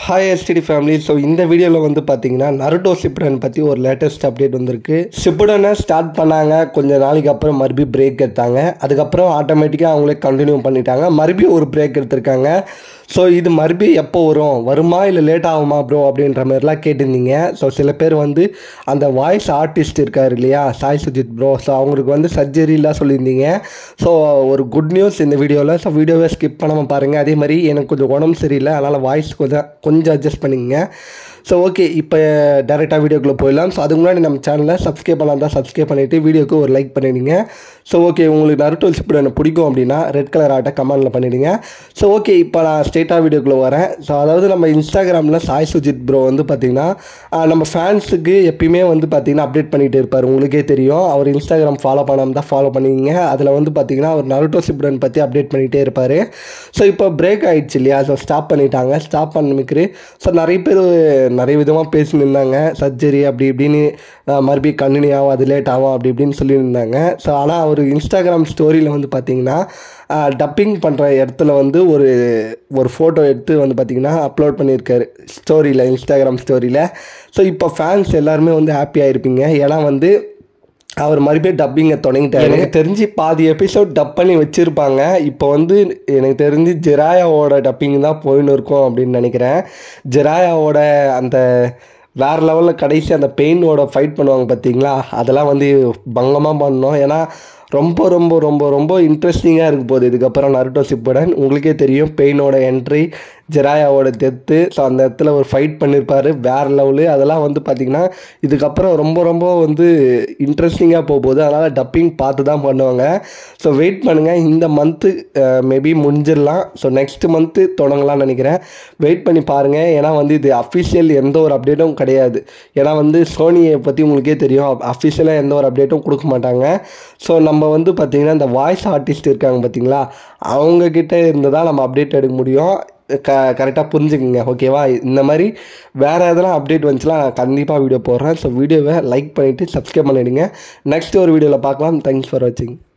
hi STD family so இந்த வீடியோவில் வந்து பார்த்தீங்கன்னா நருட்டோ சிப்புடன் பற்றி ஒரு லேட்டஸ்ட் அப்டேட் வந்திருக்கு சிப்புடனை ஸ்டார்ட் பண்ணாங்க கொஞ்ச நாளைக்கு அப்புறம் மறுபடியும் பிரேக் எடுத்தாங்க அதுக்கப்புறம் ஆட்டோமேட்டிக்காக அவங்களே கண்டினியூ பண்ணிட்டாங்க மறுபடியும் ஒரு பிரேக் எடுத்திருக்காங்க ஸோ இது மறுபடியும் எப்போ வரும் வருமா இல்லை லேட் ஆகுமா ப்ரோ அப்படின்ற மாதிரிலாம் கேட்டிருந்தீங்க ஸோ சில பேர் வந்து அந்த வாய்ஸ் ஆர்டிஸ்ட் இருக்கார் இல்லையா சாய் சுஜித் ப்ரோ ஸோ அவங்களுக்கு வந்து சர்ஜரிலாம் சொல்லியிருந்தீங்க ஸோ ஒரு குட் நியூஸ் இந்த வீடியோவில் ஸோ வீடியோவை ஸ்கிப் பண்ணாமல் பாருங்கள் அதே மாதிரி எனக்கு கொஞ்சம் உடம்பு சரியில்லை அதனால் வாய்ஸ் கொஞ்சம் கொஞ்சம் அட்ஜஸ்ட் பண்ணிக்கங்க ஸோ ஓகே இப்போ டேரெக்டாக வீடியோக்குள்ளே போயிடலாம் ஸோ அதுக்கு முன்னாடி நம்ம சேனலை சப்ஸ்கிரைப் பண்ணலாம் தான் சப்ஸ்கிரைப் பண்ணிவிட்டு வீடியோக்கு ஒரு லைக் பண்ணிடுங்க ஸோ ஓகே உங்களுக்கு நருட்டோ சிப்பிடு எனக்கு பிடிக்கும் அப்படின்னா ரெட் கலர் ஆட்டை கமெண்டில் பண்ணிவிடுங்க ஸோ ஓகே இப்போ நான் ஸ்ட்ரெயிட்டாக வீடியோக்குள்ளே வரேன் ஸோ அதாவது நம்ம இன்ஸ்டாகிராமில் சாய் சுஜித் ப்ரோ வந்து பார்த்திங்கன்னா ஆஹ், நம்ம ஃபேன்ஸுக்கு எப்பயுமே வந்து பார்த்திங்கன்னா அப்டேட் பண்ணிகிட்டே இருப்பார் உங்களுக்கே தெரியும் அவர் இன்ஸ்டாகிராம் ஃபாலோ பண்ணாமல் தான் ஃபாலோ பண்ணிக்கிங்க அதில் வந்து பார்த்திங்கன்னா அவர் நருட்டோ சிப்புடன் பற்றி அப்டேட் பண்ணிகிட்டே இருப்பார் ஸோ இப்போ பிரேக் ஆயிடுச்சு இல்லையா ஸோ ஸ்டாப் பண்ணிட்டாங்க ஸ்டாப் பண்ணிமிக்கிறு ஸோ நிறைய பேர் நிறைய விதமாக பேசினிருந்தாங்க சர்ஜரி அப்படி இப்படின்னு அஹ், மறுபடியும் கண்டினியூ ஆகும் அது லேட் ஆகும் அப்படி இப்படின்னு சொல்லியிருந்தாங்க ஸோ ஆனால் அவர் இன்ஸ்டாகிராம் ஸ்டோரியில் வந்து பார்த்தீங்கன்னா டப்பிங் பண்ணுற இடத்துல வந்து ஒரு ஒரு ஃபோட்டோ எடுத்து வந்து பார்த்திங்கன்னா அப்லோட் பண்ணியிருக்காரு ஸ்டோரியில் இன்ஸ்டாகிராம் ஸ்டோரியில் ஸோ இப்போ ஃபேன்ஸ் எல்லாருமே வந்து ஹாப்பியாக இருப்பீங்க ஏன்னா வந்து அவர் மறுபடியும் டப்பிங்கை தொடங்கிட்டாரு எனக்கு தெரிஞ்சு பாதி எபிசோட் டப் பண்ணி வச்சுருப்பாங்க இப்போ வந்து எனக்கு தெரிஞ்சு ஜெராயாவோட டப்பிங் தான் போயின்னு இருக்கும் அப்படின்னு நினைக்கிறேன் ஜெராயாவோட அந்த வேற லெவலில் கடைசி அந்த பெயினோட ஃபைட் பண்ணுவாங்க பார்த்தீங்களா அதெல்லாம் வந்து பங்கமாக பண்ணோம் ஏன்னா ரொம்ப ரொம்ப ரொம்ப ரொம்ப இன்ட்ரெஸ்டிங்காக இருக்க போகுது இதுக்கப்புறம் நருட்டோ சிப்புடன் உங்களுக்கே தெரியும் பெயினோட என்ட்ரி ஜெராயாவோட டெத்து ஸோ அந்த இடத்துல ஒரு ஃபைட் பண்ணியிருப்பாரு வேற லெவலு அதெல்லாம் வந்து பார்த்திங்கன்னா இதுக்கப்புறம் ரொம்ப ரொம்ப வந்து இன்ட்ரெஸ்டிங்காக போக போகுது அதனால் டப்பிங் பார்த்து தான் பண்ணுவாங்க ஸோ வெயிட் பண்ணுங்கள் இந்த மந்த்து மேபி முடிஞ்சிடலாம் ஸோ நெக்ஸ்ட் மந்த்து தொடங்கலாம்னு நினைக்கிறேன் வெயிட் பண்ணி பாருங்கள் ஏன்னா வந்து இது அஃபிஷியல் எந்த ஒரு அப்டேட்டும் கிடையாது ஏன்னா வந்து சோனியை பற்றி உங்களுக்கே தெரியும் அஃபிஷியலாக எந்த ஒரு அப்டேட்டும் கொடுக்க மாட்டாங்க ஸோ நம்ம வந்து பார்த்திங்கன்னா இந்த வாய்ஸ் ஆர்டிஸ்ட் இருக்காங்க பார்த்தீங்களா அவங்கக்கிட்ட இருந்து தான் நம்ம அப்டேட் எடுக்க முடியும் க கரெக்டாக புரிஞ்சுக்குங்க ஓகேவா இந்த மாதிரி வேறு எதனா அப்டேட் வந்துச்சுன்னா நான் கண்டிப்பாக வீடியோ போடுறேன் ஸோ வீடியோவை லைக் பண்ணிவிட்டு சப்ஸ்கிரைப் பண்ணிவிடுங்க நெக்ஸ்ட் ஒரு வீடியோவில் பார்க்கலாம் தேங்க்ஸ் ஃபார் வாட்சிங்